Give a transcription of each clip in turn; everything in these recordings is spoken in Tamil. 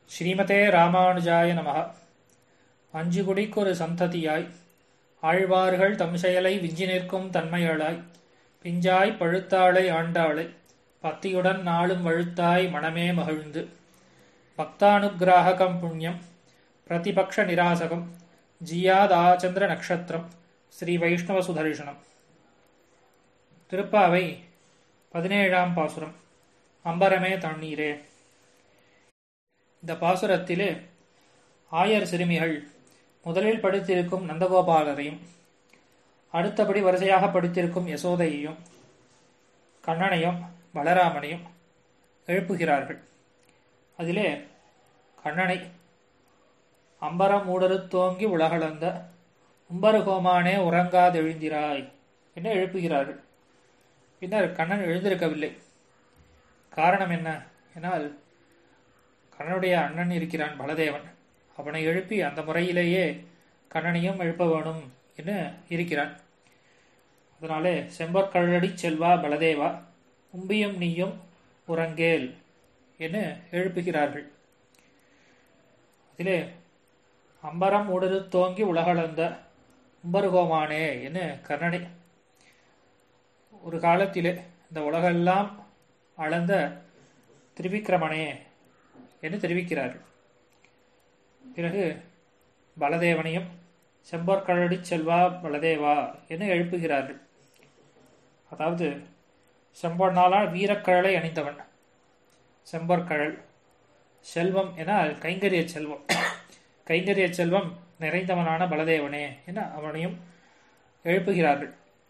ஸ்ரீமதே ராமானுஜாய நமः அஞ்சு குடிக்கொரு சந்ததியாய் ஆழ்வார்கள் தம் செயலை விஞ்சி நிற்கும் தன்மையளாய் பிஞ்சாய் பழுத்தாளை ஆண்டாளை பத்தியுடன் நாளும் வழுத்தாய் மனமே மகிழ்ந்து பக்தானுகிராககம் புண்ணியம் பிரதிபக்ஷ நிராசகம் ஜியாதாச்சந்திர நக்ஷத்திரம் ஸ்ரீ வைஷ்ணவ சுதர்ஷனம் திருப்பாவை பதினேழாம் பாசுரம் அம்பரமே தண்ணீரே இந்த பாசுரத்திலே ஆயர் சிறுமிகள் முதலில் படித்திருக்கும் நந்தகோபாலரையும் அடுத்தபடி வரிசையாக படித்திருக்கும் யசோதையையும் கண்ணனையும் பலராமனையும் எழுப்புகிறார்கள் அதிலே கண்ணனை அம்பரம் மூடருத்தோங்கி உலகளந்த உம்பருகோமானே உறங்காதெழுந்திராய் என்று எழுப்புகிறார்கள் பின்னர் கண்ணன் எழுந்திருக்கவில்லை காரணம் என்ன என்னால் கண்ணனுடைய அண்ணன் இருக்கிறான் பலதேவன் அவனை எழுப்பி அந்த முறையிலேயே கண்ணனையும் எழுப்ப வேணும் என்று இருக்கிறான் அதனாலே செம்பற்கழடி செல்வா பலதேவா உம்பியும் நீயும் உறங்கேல் என்று எழுப்புகிறார்கள் அதிலே அம்பரம் உடரு தோங்கி உலகளந்த உம்பருகோமானே என்று கர்ணனை ஒரு காலத்திலே இந்த உலகெல்லாம் அளந்த திரிவிக்ரமனே என்று தெரிவிக்கிறார்கள் பிறகு பலதேவனையும் செம்பொற்கழடி செல்வா பலதேவா என எழுப்புகிறார்கள் அதாவது செம்பொன்னாலால் வீரக்கழலை அணிந்தவன் செம்பொற்கழல் செல்வம் என கைங்கரிய செல்வம் கைங்கரிய செல்வம் நிறைந்தவனான பலதேவனே என அவனையும் எழுப்புகிறார்கள்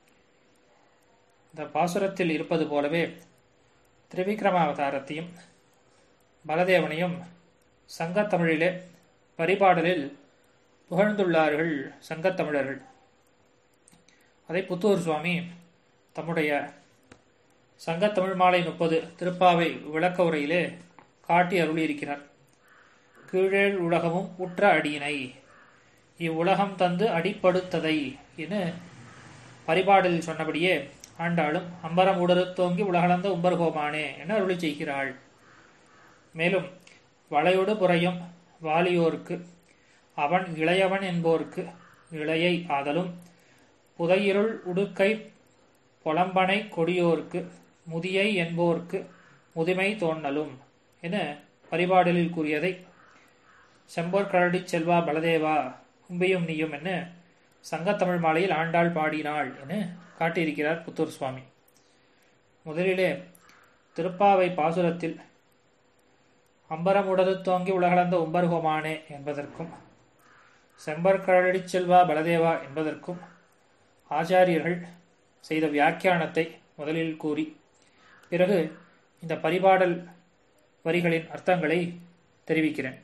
இந்த பாசுரத்தில் இருப்பது போலவே திரிவிக்ரம அவதாரத்தையும் பலதேவனையும் சங்கத்தமிழிலே பரிபாடலில் புகழ்ந்துள்ளார்கள் சங்கத்தமிழர்கள் அதை புத்தூர் சுவாமி தம்முடைய சங்கத்தமிழ் மாலை முப்பது திருப்பாவை விளக்க உரையிலே காட்டி அருளியிருக்கிறார் கீழேழ் உலகமும் உற்ற அடியினை இவ்வுலகம் தந்து அடிப்படுத்ததை என பரிபாடலில் சொன்னபடியே ஆண்டாளும் அம்பரம் உடருத்தோங்கி உலகளந்த உம்பர்கோமானே என அருளி செய்கிறாள் மேலும் வளையொடு புறையும் வாலியோர்க்கு அவன் இளையவன் என்போர்க்கு இளையை ஆதலும் புதையிருள் உடுக்கை பொலம்பனை கொடியோர்க்கு முதியை என்போர்க்கு முதுமை தோன்றலும் என பரிபாடலில் கூறியதை செம்போர் கரடி செல்வா பலதேவா கும்பியும் நீயும் என சங்கத்தமிழ் மாலையில் ஆண்டாள் பாடினாள் என காட்டியிருக்கிறார் புத்தூர் சுவாமி முதலிலே திருப்பாவை பாசுரத்தில் அம்பரம் உடது தோங்கி உலகளந்த உம்பர்கோமானே என்பதற்கும் செம்பற்கழடி செல்வா பலதேவா என்பதற்கும் ஆச்சாரியர்கள் செய்த வியாக்கியானத்தை முதலில் கூறி பிறகு இந்த பரிபாடல் வரிகளின் அர்த்தங்களை தெரிவிக்கிறேன்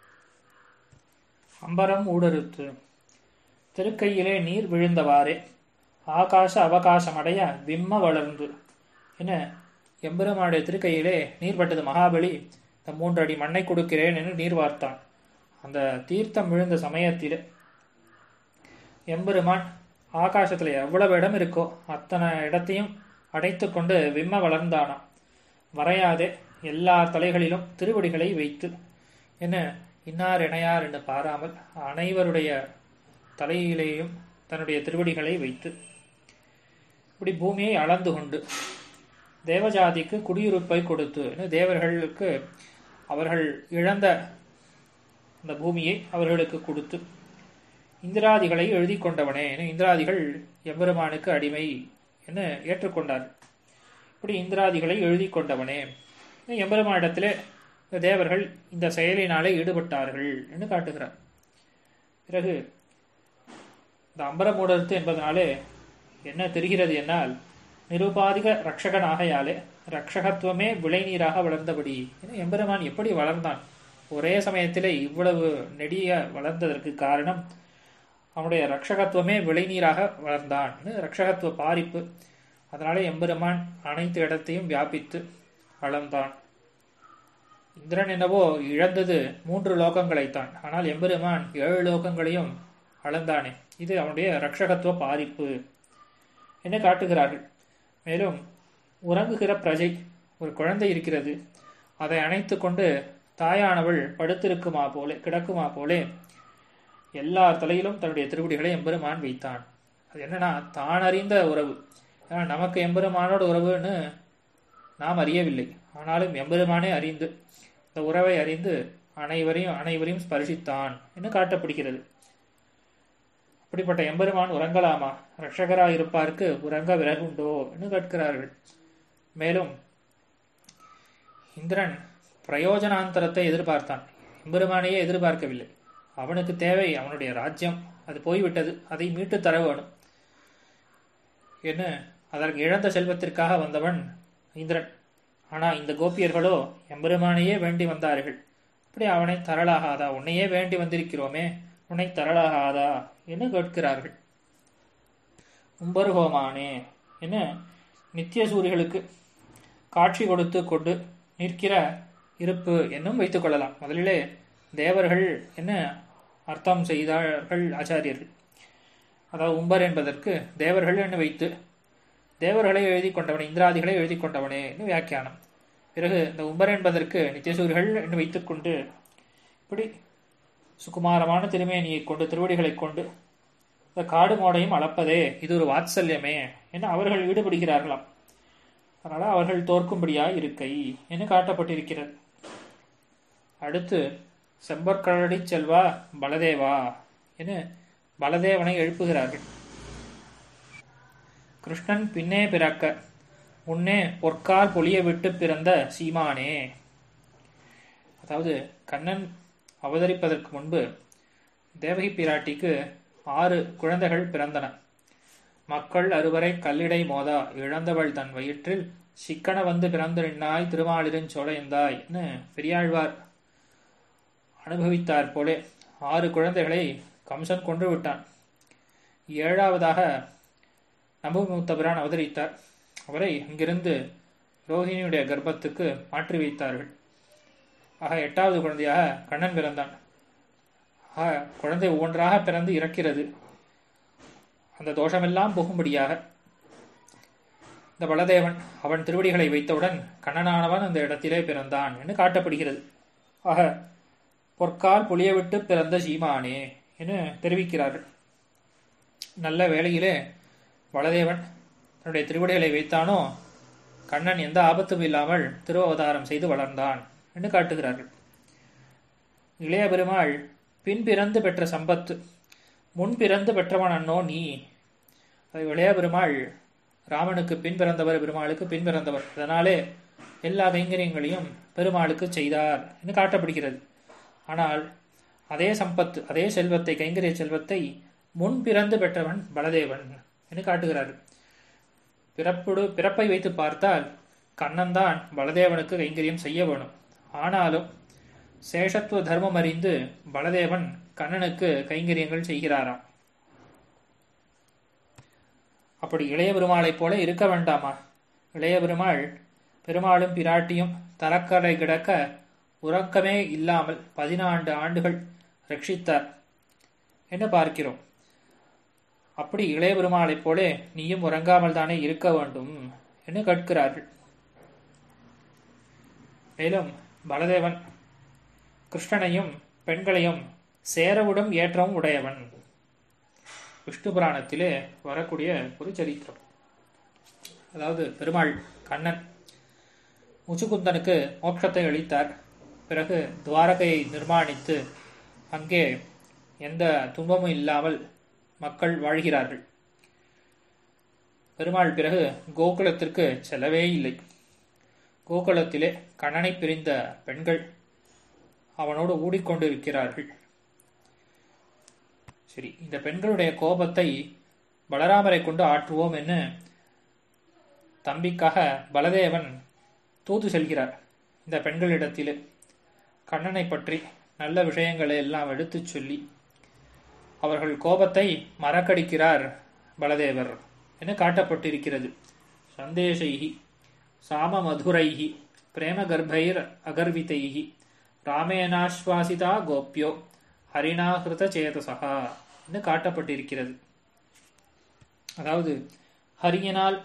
அம்பரம் ஊடறுத்து திருக்கையிலே நீர் விழுந்தவாறே ஆகாச அவகாசமடைய விம்ம வளர்ந்து என எம்பெருமானுடைய திருக்கையிலே நீர் பட்டது மகாபலி இந்த மூன்று அடி மண்ணை கொடுக்கிறேன் என்று நீர் வார்த்தான் அந்த தீர்த்தம் விழுந்த சமயத்தில் எம்பெருமான் ஆகாசத்தில் எவ்வளவு இடம் இருக்கோ அத்தனை இடத்தையும் அடைத்து கொண்டு விம்ம வளர்ந்தானாம் வரையாதே எல்லா தலைகளிலும் திருவடிகளை வைத்து என்ன இன்னார் இணையார் என்று பாராமல் அனைவருடைய தலையிலேயும் தன்னுடைய திருவடிகளை வைத்து இப்படி பூமியை அளந்து கொண்டு தேவஜாதிக்கு குடியிருப்பை கொடுத்து தேவர்களுக்கு அவர்கள் இழந்த அந்த பூமியை அவர்களுக்கு கொடுத்து இந்திராதிகளை எழுதி கொண்டவனே என இந்திராதிகள் எம்பெருமானுக்கு அடிமை என ஏற்றுக்கொண்டார் இப்படி இந்திராதிகளை எழுதி கொண்டவனே எம்பெருமானிடத்திலே இந்த தேவர்கள் இந்த செயலினாலே ஈடுபட்டார்கள் என்று காட்டுகிறார் பிறகு இந்த அம்பரமூடர்த்து என்பதனாலே என்ன தெரிகிறது என்னால் நிருபாதிக ரக்ஷகன் ஆகையாலே ரக்ஷகத்துவமே விளைநீராக வளர்ந்தபடி எம்பெருமான் எப்படி வளர்ந்தான் ஒரே சமயத்திலே இவ்வளவு நெடிய வளர்ந்ததற்கு காரணம் அவனுடைய ரக்ஷகத்துவமே விளைநீராக வளர்ந்தான் ரக்ஷகத்துவ பாரிப்பு அதனாலே எம்பெருமான் அனைத்து இடத்தையும் வியாபித்து வளர்ந்தான் இந்திரன் என்னவோ இழந்தது மூன்று லோகங்களைத்தான் ஆனால் எம்பெருமான் ஏழு லோகங்களையும் அளந்தானே இது அவனுடைய ரக்ஷகத்துவ பாரிப்பு என்று காட்டுகிறார்கள் மேலும் உறங்குகிற பிரஜை ஒரு குழந்தை இருக்கிறது அதை அணைத்து கொண்டு தாயானவள் படுத்திருக்குமா போலே கிடக்குமா போலே எல்லார் தலையிலும் தன்னுடைய திருவடிகளை எம்பெருமான் வைத்தான் அது என்னன்னா தான் அறிந்த உறவு ஏன்னா நமக்கு எம்பெருமானோட உறவுன்னு நாம் அறியவில்லை ஆனாலும் எம்பெருமானே அறிந்து இந்த உறவை அறிந்து அனைவரையும் அனைவரையும் ஸ்பர்சித்தான் என்று காட்டப்படுகிறது அப்படிப்பட்ட எம்பெருமான் உறங்கலாமா ரட்சகராக இருப்பாருக்கு உறங்க விறகுண்டோ என்று கேட்கிறார்கள் மேலும் இந்திரன் பிரயோஜனாந்தரத்தை எதிர்பார்த்தான் எம்பெருமானையே எதிர்பார்க்கவில்லை அவனுக்கு தேவை அவனுடைய ராஜ்யம் அது போய்விட்டது அதை மீட்டு தர வேணும் என்ன அதற்கு இழந்த செல்வத்திற்காக வந்தவன் இந்திரன் ஆனா இந்த கோபியர்களோ எம்பெருமானையே வேண்டி வந்தார்கள் அப்படி அவனை தரலாகாதா உன்னையே வேண்டி வந்திருக்கிறோமே உன்னை தரலாகாதா என்று கேட்கிறார்கள் உம்பருகோமானே என்ன நித்திய சூரிகளுக்கு காட்சி கொடுத்து கொண்டு நிற்கிற இருப்பு என்னும் வைத்துக் கொள்ளலாம் முதலிலே தேவர்கள் என்ன அர்த்தம் செய்தார்கள் ஆச்சாரியர்கள் அதாவது உம்பர் என்பதற்கு தேவர்கள் என்று வைத்து தேவர்களை எழுதி கொண்டவனே இந்திராதிகளை எழுதி கொண்டவனே என்று வியாக்கியானம் பிறகு இந்த உம்பர் என்பதற்கு நித்தியசூரிகள் என்று வைத்துக்கொண்டு இப்படி சுகுமாரமான திருமேனியை கொண்டு திருவடிகளை கொண்டு இந்த காடு மோடையும் அளப்பதே இது ஒரு வாத்சல்யமே என அவர்கள் ஈடுபடுகிறார்களாம் அதனால அவர்கள் தோற்கும்படியா இருக்கை என்று காட்டப்பட்டிருக்கிறது அடுத்து செம்பற்கழடி செல்வா பலதேவா என பலதேவனை எழுப்புகிறார்கள் கிருஷ்ணன் பின்னே பிறக்க முன்னே பொற்கால் பொழிய விட்டு பிறந்த சீமானே அதாவது கண்ணன் அவதரிப்பதற்கு முன்பு தேவகி பிராட்டிக்கு ஆறு குழந்தைகள் பிறந்தன மக்கள் அறுவரை கல்லிடை மோதா இழந்தவள் தன் வயிற்றில் சிக்கன வந்து பிறந்து நின்னாய் திருமாலிருஞ் சோழையந்தாய் பெரியாழ்வார் அனுபவித்தார் போலே ஆறு குழந்தைகளை கம்சன் கொன்று விட்டான் ஏழாவதாக நம்புமுத்தபிரான் அவதரித்தார் அவரை அங்கிருந்து ரோஹிணியுடைய கர்ப்பத்துக்கு மாற்றி வைத்தார்கள் ஆக எட்டாவது குழந்தையாக கண்ணன் பிறந்தான் ஆக குழந்தை ஒவ்வொன்றாக பிறந்து இறக்கிறது அந்த தோஷமெல்லாம் போகும்படியாக இந்த பலதேவன் அவன் திருவடிகளை வைத்தவுடன் கண்ணனானவன் அந்த இடத்திலே பிறந்தான் என்று காட்டப்படுகிறது ஆக பொற்கால் புளிய விட்டு பிறந்த சீமானே என்று தெரிவிக்கிறார்கள் நல்ல வேளையிலே பலதேவன் தன்னுடைய திருவடிகளை வைத்தானோ கண்ணன் எந்த ஆபத்தும் இல்லாமல் திருவவதாரம் செய்து வளர்ந்தான் என்று காட்டுகிறார்கள் இளைய பெருமாள் பின் பிறந்து பெற்ற சம்பத்து முன் பிறந்து பெற்றவன் அண்ணோ நீ அது இளைய பெருமாள் ராமனுக்கு பின் பிறந்தவர் பெருமாளுக்கு பின் பிறந்தவர் அதனாலே எல்லா கைங்கரியங்களையும் பெருமாளுக்கு செய்தார் என்று காட்டப்படுகிறது ஆனால் அதே சம்பத்து அதே செல்வத்தை கைங்கரிய செல்வத்தை முன் பிறந்து பெற்றவன் பலதேவன் என்று காட்டுகிறார்கள் பிறப்புடு பிறப்பை வைத்து பார்த்தால் கண்ணன் தான் பலதேவனுக்கு கைங்கரியம் செய்ய வேணும் ஆனாலும் சேஷத்துவ தர்மம் அறிந்து பலதேவன் கண்ணனுக்கு கைங்கரியங்கள் செய்கிறாராம் அப்படி இளைய பெருமாளைப் போல இருக்க வேண்டாமா இளைய பெருமாள் பெருமாளும் பிராட்டியும் தரக்கரை கிடக்க உறக்கமே இல்லாமல் பதினான்கு ஆண்டுகள் ரட்சித்தார் என்று பார்க்கிறோம் அப்படி இளைய பெருமாளைப் போலே நீயும் உறங்காமல் தானே இருக்க வேண்டும் என்று கேட்கிறார்கள் மேலும் பலதேவன் கிருஷ்ணனையும் பெண்களையும் சேரவிடும் ஏற்றமும் உடையவன் விஷ்ணு புராணத்திலே வரக்கூடிய ஒரு சரித்திரம் அதாவது பெருமாள் கண்ணன் முச்சுக்குந்தனுக்கு மோட்சத்தை அளித்தார் பிறகு துவாரகையை நிர்மாணித்து அங்கே எந்த துன்பமும் இல்லாமல் மக்கள் வாழ்கிறார்கள் பெருமாள் பிறகு கோகுலத்திற்கு செல்லவே இல்லை கோகுலத்திலே கண்ணனை பிரிந்த பெண்கள் அவனோடு ஊடிக்கொண்டிருக்கிறார்கள் சரி இந்த பெண்களுடைய கோபத்தை பலராமரை கொண்டு ஆற்றுவோம் என்று தம்பிக்காக பலதேவன் தூது செல்கிறார் இந்த பெண்களிடத்திலே கண்ணனை பற்றி நல்ல விஷயங்களை எல்லாம் எடுத்துச் சொல்லி அவர்கள் கோபத்தை மறக்கடிக்கிறார் பலதேவர் என காட்டப்பட்டிருக்கிறது சந்தேசைகி சாம மதுரைகி பிரேம கர்ப்பைர் அகர்விதைகி ராமேனாஸ்வாசிதா கோப்யோ ஹரிணாகிருத சேதசகா என்று காட்டப்பட்டிருக்கிறது அதாவது ஹரியனால்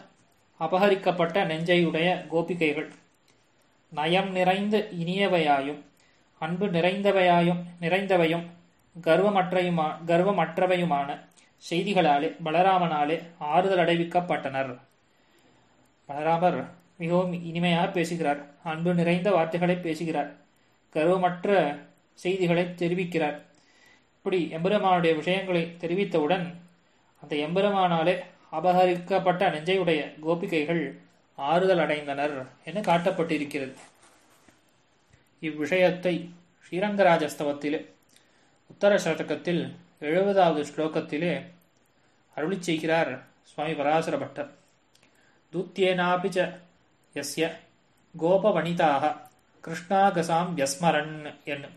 அபகரிக்கப்பட்ட நெஞ்சையுடைய கோபிகைகள் நயம் நிறைந்து இனியவையாயும் அன்பு நிறைந்தவையாயும் நிறைந்தவையும் கர்வமற்றையுமா கர்வமற்றவையுமான செய்திகளாலே பலராமனாலே ஆறுதல் அடைவிக்கப்பட்டனர் பலராமர் மிகவும் இனிமையாக பேசுகிறார் அன்பு நிறைந்த வார்த்தைகளை பேசுகிறார் கர்வமற்ற செய்திகளை தெரிவிக்கிறார் இப்படி எம்பெருமானுடைய விஷயங்களை தெரிவித்தவுடன் அந்த எம்பெருமானாலே அபகரிக்கப்பட்ட நெஞ்சையுடைய கோபிகைகள் ஆறுதல் அடைந்தனர் என காட்டப்பட்டிருக்கிறது இவ்விஷயத்தை ஸ்ரீரங்கராஜஸ்தவத்திலே உத்தர சதகத்தில் எழுபதாவது ஸ்லோகத்திலே அருளி செய்கிறார் சுவாமி பராசர பட்டர் தூத்தியேனாபி ச யஸ்ய கோபவனிதாக கிருஷ்ணாகசாம் யஸ்மரன் என்னும்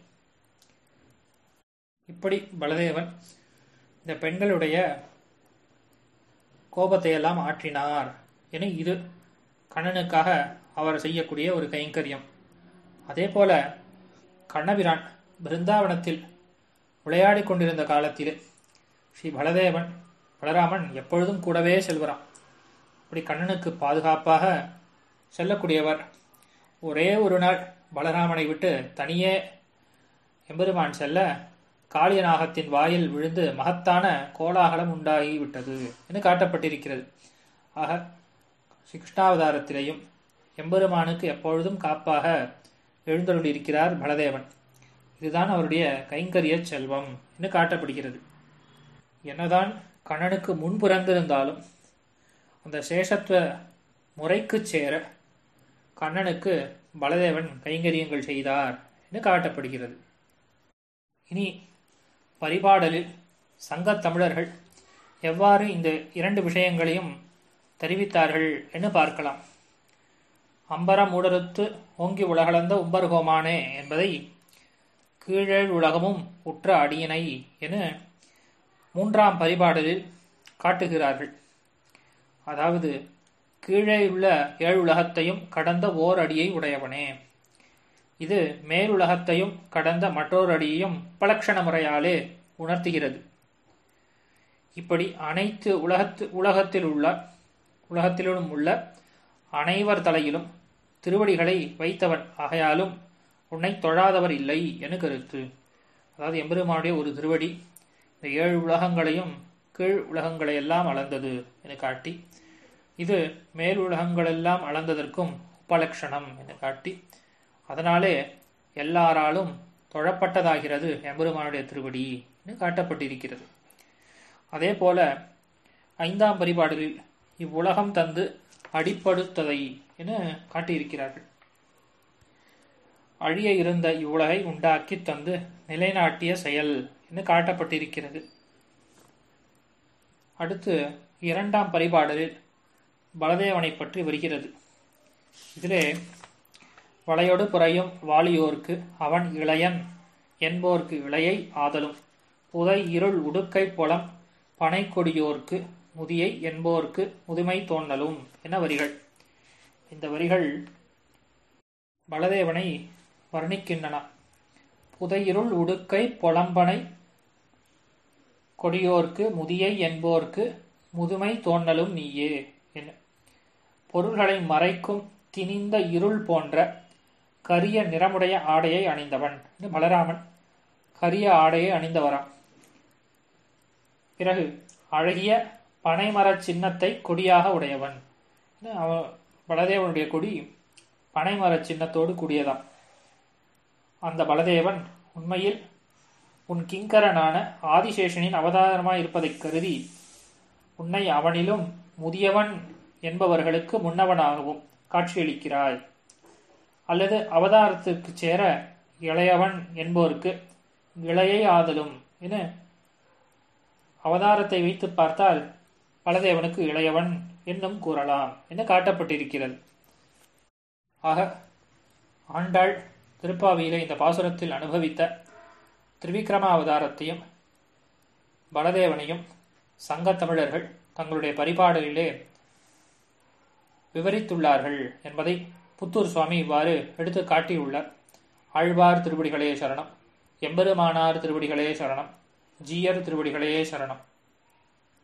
இப்படி பலதேவன் இந்த பெண்களுடைய கோபத்தை எல்லாம் ஆற்றினார் என இது கண்ணனுக்காக அவர் செய்யக்கூடிய ஒரு கைங்கரியம் அதே போல கண்ணபிரான் பிருந்தாவனத்தில் விளையாடி கொண்டிருந்த காலத்தில் ஸ்ரீ பலதேவன் பலராமன் எப்பொழுதும் கூடவே செல்வரான் அப்படி கண்ணனுக்கு பாதுகாப்பாக செல்லக்கூடியவர் ஒரே ஒரு நாள் பலராமனை விட்டு தனியே எம்பெருமான் செல்ல காளியநாகத்தின் வாயில் விழுந்து மகத்தான கோலாகலம் உண்டாகிவிட்டது என்று காட்டப்பட்டிருக்கிறது ஆக ஸ்ரீ கிருஷ்ணாவதாரத்திலேயும் எம்பெருமானுக்கு எப்பொழுதும் காப்பாக எழுந்தருளியிருக்கிறார் பலதேவன் இதுதான் அவருடைய கைங்கரிய செல்வம் என்று காட்டப்படுகிறது என்னதான் கண்ணனுக்கு முன் பிறந்திருந்தாலும் அந்த சேஷத்துவ முறைக்கு சேர கண்ணனுக்கு பலதேவன் கைங்கரியங்கள் செய்தார் என்று காட்டப்படுகிறது இனி பரிபாடலில் சங்கத் தமிழர்கள் எவ்வாறு இந்த இரண்டு விஷயங்களையும் தெரிவித்தார்கள் என்று பார்க்கலாம் அம்பரம் உடறுத்து ஓங்கி உலகளந்த உம்பர்கோமானே என்பதை கீழேழ் உலகமும் உற்ற அடியினை என மூன்றாம் பரிபாடலில் காட்டுகிறார்கள் அதாவது கீழே உள்ள ஏழுலகத்தையும் கடந்த ஓர் அடியை உடையவனே இது மேலுலகத்தையும் கடந்த மற்றொரு அடியையும் பலக்ஷண முறையாலே உணர்த்துகிறது இப்படி அனைத்து உலகத்து உலகத்தில் உள்ள உலகத்திலும் உள்ள அனைவர் தலையிலும் திருவடிகளை வைத்தவன் ஆகையாலும் உன்னை தொழாதவர் இல்லை என கருத்து அதாவது எம்பெருமானுடைய ஒரு திருவடி இந்த ஏழு உலகங்களையும் கீழ் உலகங்களை எல்லாம் அளந்தது என காட்டி இது மேல் உலகங்களெல்லாம் அளந்ததற்கும் உபலட்சணம் என காட்டி அதனாலே எல்லாராலும் தொழப்பட்டதாகிறது எம்பெருமானுடைய திருவடி என்று காட்டப்பட்டிருக்கிறது அதே போல ஐந்தாம் பரிபாடலில் இவ்வுலகம் தந்து அடிப்படுத்ததை என காட்டியிருக்கிறார்கள் அழிய இருந்த இவ்வுலகை உண்டாக்கி தந்து நிலைநாட்டிய செயல் என்று காட்டப்பட்டிருக்கிறது அடுத்து இரண்டாம் பரிபாடலில் பலதேவனை பற்றி வருகிறது இதிலே வளையோடு புறையும் வாலியோர்க்கு அவன் இளையன் என்போர்க்கு இளையை ஆதலும் புதை இருள் உடுக்கை புலம் பனைக்கொடியோர்க்கு முதியை என்போர்க்கு முதுமை தோன்றலும் என வரிகள் இந்த வரிகள் பலதேவனை வர்ணிக்கின்றன புதையிருள் உடுக்கை பொலம்பனை கொடியோர்க்கு முதியை என்போர்க்கு முதுமை தோன்றலும் நீயே என பொருள்களை மறைக்கும் திணிந்த இருள் போன்ற கரிய நிறமுடைய ஆடையை அணிந்தவன் பலராமன் கரிய ஆடையை அணிந்தவராம் பிறகு அழகிய பனைமரச் சின்னத்தை கொடியாக உடையவன் அவன் பலதேவனுடைய கொடி பனைமரச் சின்னத்தோடு கூடியதாம் அந்த பலதேவன் உண்மையில் உன் கிங்கரனான ஆதிசேஷனின் அவதாரமாய் இருப்பதைக் கருதி உன்னை அவனிலும் முதியவன் என்பவர்களுக்கு முன்னவனாகவும் காட்சியளிக்கிறாய் அல்லது அவதாரத்திற்கு சேர இளையவன் என்போருக்கு இளையை ஆதலும் என அவதாரத்தை வைத்து பார்த்தால் பலதேவனுக்கு இளையவன் என்னும் கூறலாம் என காட்டப்பட்டிருக்கிறது ஆக ஆண்டாள் திருப்பாவியிலே இந்த பாசுரத்தில் அனுபவித்த திரிவிக்ரம அவதாரத்தையும் பலதேவனையும் சங்கத்தமிழர்கள் தங்களுடைய பரிபாடலிலே விவரித்துள்ளார்கள் என்பதை புத்தூர் சுவாமி இவ்வாறு எடுத்து காட்டியுள்ளார் ஆழ்வார் திருவடிகளே சரணம் எம்பெருமானார் திருவடிகளே சரணம் ஜீயர் திருவடிகளே சரணம்